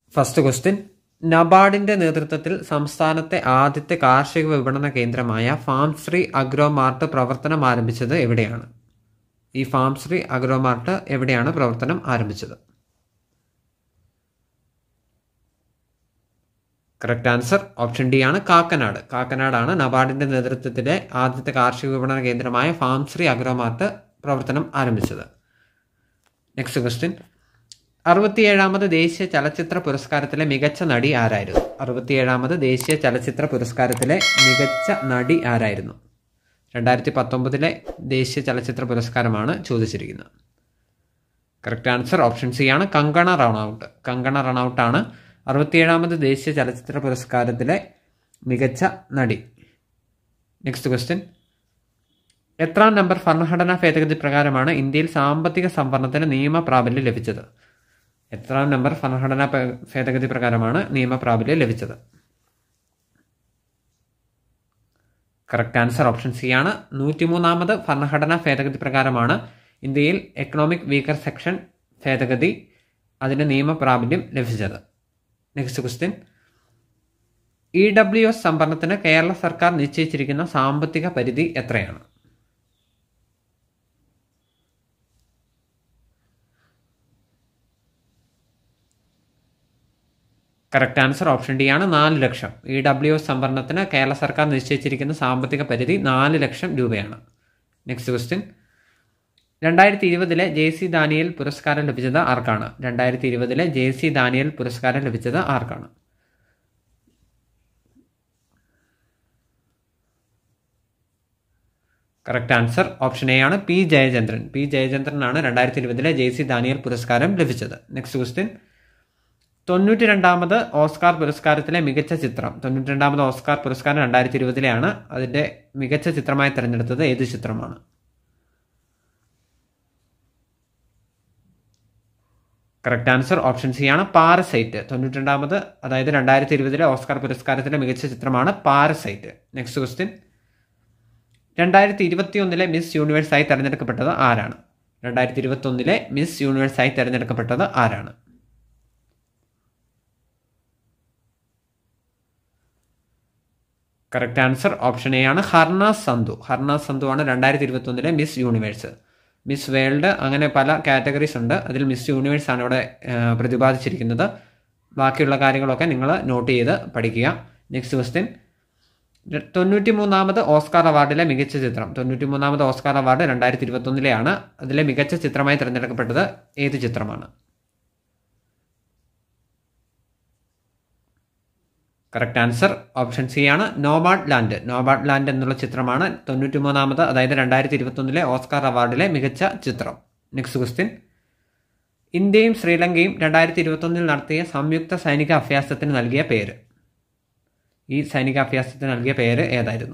first question നബാർഡിന്റെ നേതൃത്വത്തിൽ സംസ്ഥാനത്തെ ആദ്യത്തെ കാർഷിക വിപണന കേന്ദ്രമായ ഫാം ശ്രീ അഗ്രോ മാർട്ട് പ്രവർത്തനം ആരംഭിച്ചത് എവിടെയാണ് ഈ ഫാം ശ്രീ അഗ്രോ മാർട്ട് എവിടെയാണ് പ്രവർത്തനം ആരംഭിച്ചത് കറക്റ്റ് ആൻസർ ഓപ്ഷൻ ഡി ആണ് കാക്കനാട് കാക്കനാടാണ് നബാർഡിന്റെ നേതൃത്വത്തിലെ ആദ്യത്തെ കാർഷിക വിപണന കേന്ദ്രമായ ഫാം ശ്രീ അഗ്രോ മാർട്ട് പ്രവർത്തനം ആരംഭിച്ചത് നെക്സ്റ്റ് ക്വസ്റ്റ്യൻ അറുപത്തിയേഴാമത് ദേശീയ ചലച്ചിത്ര പുരസ്കാരത്തിലെ മികച്ച നടി ആരായിരുന്നു അറുപത്തിയേഴാമത് ദേശീയ ചലച്ചിത്ര പുരസ്കാരത്തിലെ മികച്ച നടി ആരായിരുന്നു രണ്ടായിരത്തി പത്തൊമ്പതിലെ ദേശീയ ചലച്ചിത്ര പുരസ്കാരമാണ് ചോദിച്ചിരിക്കുന്നത് കറക്റ്റ് ആൻസർ ഓപ്ഷൻ സി ആണ് കങ്കണ റണൌട്ട് കങ്കണ റണൌട്ടാണ് അറുപത്തിയേഴാമത് ദേശീയ ചലച്ചിത്ര പുരസ്കാരത്തിലെ മികച്ച നടി നെക്സ്റ്റ് ക്വസ്റ്റ്യൻ എത്രാം നമ്പർ ഭരണഘടനാ ഭേദഗതി പ്രകാരമാണ് ഇന്ത്യയിൽ സാമ്പത്തിക സംവരണത്തിന് നിയമ പ്രാബല്യം ലഭിച്ചത് എത്രാം നമ്പർ ഭരണഘടനാ ഭേ- ഭേദഗതി പ്രകാരമാണ് നിയമ പ്രാബല്യം ലഭിച്ചത് കറക്റ്റ് ആൻസർ ഓപ്ഷൻ സി ആണ് നൂറ്റിമൂന്നാമത് ഭരണഘടനാ ഭേദഗതി പ്രകാരമാണ് ഇന്ത്യയിൽ എക്കണോമിക് വീക്കർ സെക്ഷൻ ഭേദഗതി അതിന് നിയമ പ്രാബല്യം ലഭിച്ചത് next question E W S സംഭരണത്തിന് കേരള സർക്കാർ നിശ്ചയിച്ചിരിക്കുന്ന സാമ്പത്തിക പരിധി എത്രയാണ് കറക്റ്റ് ആൻസർ ഓപ്ഷൻ ഡി ആണ് നാല് ലക്ഷം ഇ ഡബ്ല്യു എസ് സംവരണത്തിന് കേരള സർക്കാർ നിശ്ചയിച്ചിരിക്കുന്ന സാമ്പത്തിക പരിധി നാല് ലക്ഷം രൂപയാണ് നെക്സ്റ്റ് ക്വസ്റ്റ്യൻ രണ്ടായിരത്തി ഇരുപതിലെ ജെ സി ദാനിയൽ പുരസ്കാരം ലഭിച്ചത് ആർക്കാണ് രണ്ടായിരത്തി ഇരുപതിലെ ജെ സി ദാനിയൽ പുരസ്കാരം ലഭിച്ചത് ആർക്കാണ് കറക്റ്റ് ആൻസർ ഓപ്ഷൻ എ ആണ് പി ജയചന്ദ്രൻ പി ജയചന്ദ്രനാണ് രണ്ടായിരത്തി ഇരുപതിലെ ജെ സി ദാനിയൽ പുരസ്കാരം ലഭിച്ചത് നെക്സ്റ്റ് ക്വസ്റ്റ്യൻ തൊണ്ണൂറ്റി രണ്ടാമത് ഓസ്കാർ പുരസ്കാരത്തിലെ മികച്ച ചിത്രം തൊണ്ണൂറ്റി രണ്ടാമത് ഓസ്കാർ പുരസ്കാരം രണ്ടായിരത്തി ഇരുപതിലെയാണ് അതിന്റെ മികച്ച ചിത്രമായി തിരഞ്ഞെടുത്തത് ഏത് ചിത്രമാണ് കറക്റ്റ് ആൻസർ ഓപ്ഷൻ സി ആണ് പാരസൈറ്റ് തൊണ്ണൂറ്റി രണ്ടാമത് അതായത് രണ്ടായിരത്തി ഇരുപതിലെ ഓസ്കാർ പുരസ്കാരത്തിലെ മികച്ച ചിത്രമാണ് പാരസൈറ്റ് നെക്സ്റ്റ് ക്വസ്റ്റ്യൻ രണ്ടായിരത്തി ഇരുപത്തി ഒന്നിലെ മിസ് യൂണിവേഴ്സായി തെരഞ്ഞെടുക്കപ്പെട്ടത് ആരാണ് രണ്ടായിരത്തി ഇരുപത്തി ഒന്നിലെ മിസ് യൂണിവേഴ്സായി തെരഞ്ഞെടുക്കപ്പെട്ടത് ആരാണ് കറക്റ്റ് ആൻസർ ഓപ്ഷൻ എ ആണ് ഹർനാസ് സന്ധു ഹർനാസ് സന്ധു ആണ് രണ്ടായിരത്തി ഇരുപത്തി ഒന്നിലെ മിസ് യൂണിവേഴ്സ് മിസ് വേൾഡ് അങ്ങനെ പല കാറ്റഗറീസ് ഉണ്ട് അതിൽ മിസ് യൂണിവേഴ്സ് ആണ് ഇവിടെ ആ, പ്രതിപാദിച്ചിരിക്കുന്നത് ബാക്കിയുള്ള കാര്യങ്ങളൊക്കെ നിങ്ങൾ നോട്ട് ചെയ്ത് പഠിക്കുക നെക്സ്റ്റ് ക്വസ്റ്റ്യൻ തൊണ്ണൂറ്റി മൂന്നാമത് ഓസ്കാർ അവാർഡിലെ മികച്ച ചിത്രം തൊണ്ണൂറ്റി മൂന്നാമത് ഓസ്കാർ അവാർഡ് രണ്ടായിരത്തി ഇരുപത്തൊന്നിലെയാണ് അതിലെ മികച്ച ചിത്രമായി തിരഞ്ഞെടുക്കപ്പെട്ടത് ഏത് ചിത്രമാണ് കറക്റ്റ് ആൻസർ ഓപ്ഷൻ സി ആണ് നോബാഡ് ലാൻഡ് നോബാഡ് ലാൻഡ് എന്നുള്ള ചിത്രമാണ് തൊണ്ണൂറ്റി മൂന്നാമത് അതായത് രണ്ടായിരത്തി ഇരുപത്തൊന്നിലെ ഓസ്കാർ അവാർഡിലെ മികച്ച ചിത്രം നെക്സ്റ്റ് ക്വസ്റ്റ്യൻ ഇന്ത്യയും ശ്രീലങ്കയും രണ്ടായിരത്തി ഇരുപത്തൊന്നിൽ നടത്തിയ സംയുക്ത സൈനിക അഭ്യാസത്തിന് നൽകിയ പേര് ഈ സൈനിക അഭ്യാസത്തിന് നൽകിയ പേര് ഏതായിരുന്നു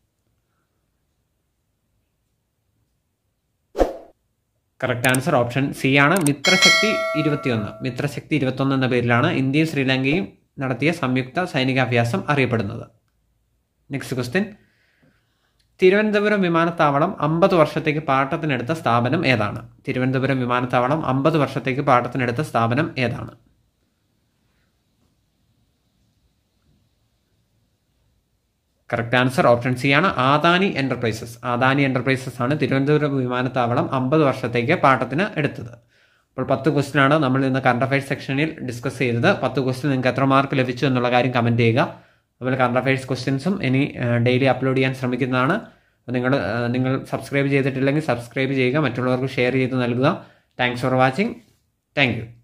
കറക്റ്റ് ആൻസർ ഓപ്ഷൻ സി ആണ് മിത്രശക്തി ഇരുപത്തിയൊന്ന് മിത്രശക്തി ഇരുപത്തൊന്ന് എന്ന പേരിലാണ് ഇന്ത്യയും ശ്രീലങ്കയും നടത്തിയ സംയുക്ത സൈനികാഭ്യാസം അറിയപ്പെടുന്നത് നെക്സ്റ്റ് ക്വസ്റ്റ്യൻ തിരുവനന്തപുരം വിമാനത്താവളം അമ്പത് വർഷത്തേക്ക് പാട്ടത്തിനെടുത്ത സ്ഥാപനം ഏതാണ് തിരുവനന്തപുരം വിമാനത്താവളം അമ്പത് വർഷത്തേക്ക് പാട്ടത്തിനെടുത്ത സ്ഥാപനം ഏതാണ് കറക്റ്റ് ആൻസർ ഓപ്ഷൻ സി ആണ് ആദാനി എന്റർപ്രൈസസ് ആദാനി എന്റർപ്രൈസസ് ആണ് തിരുവനന്തപുരം വിമാനത്താവളം അമ്പത് വർഷത്തേക്ക് പാട്ടത്തിന് എടുത്തത് അപ്പോൾ പത്ത് ക്വസ്റ്റ്യൻ ആണ് നമ്മൾ ഇന്ന് കറണ്ട് അഫയേഴ്സ് സെക്ഷനിൽ ഡിസ്കസ് ചെയ്തത് പത്ത് ക്വസ്റ്റ്യൻ നിങ്ങൾക്ക് എത്ര മാർക്ക് ലഭിച്ചു എന്നുള്ള കാര്യം കമൻറ്റ് ചെയ്യുക അതുപോലെ കറണ്ട് അഫയേഴ്സ് ക്വസ്റ്റ്യൻസും ഇനി ഡെയിലി അപ്ലോഡ് ചെയ്യാൻ ശ്രമിക്കുന്നതാണ് അപ്പോൾ നിങ്ങൾ നിങ്ങൾ സബ്സ്ക്രൈബ് ചെയ്തിട്ടില്ലെങ്കിൽ സബ്സ്ക്രൈബ് ചെയ്യുക മറ്റുള്ളവർക്ക് ഷെയർ ചെയ്ത് നൽകുക thanks for watching thank U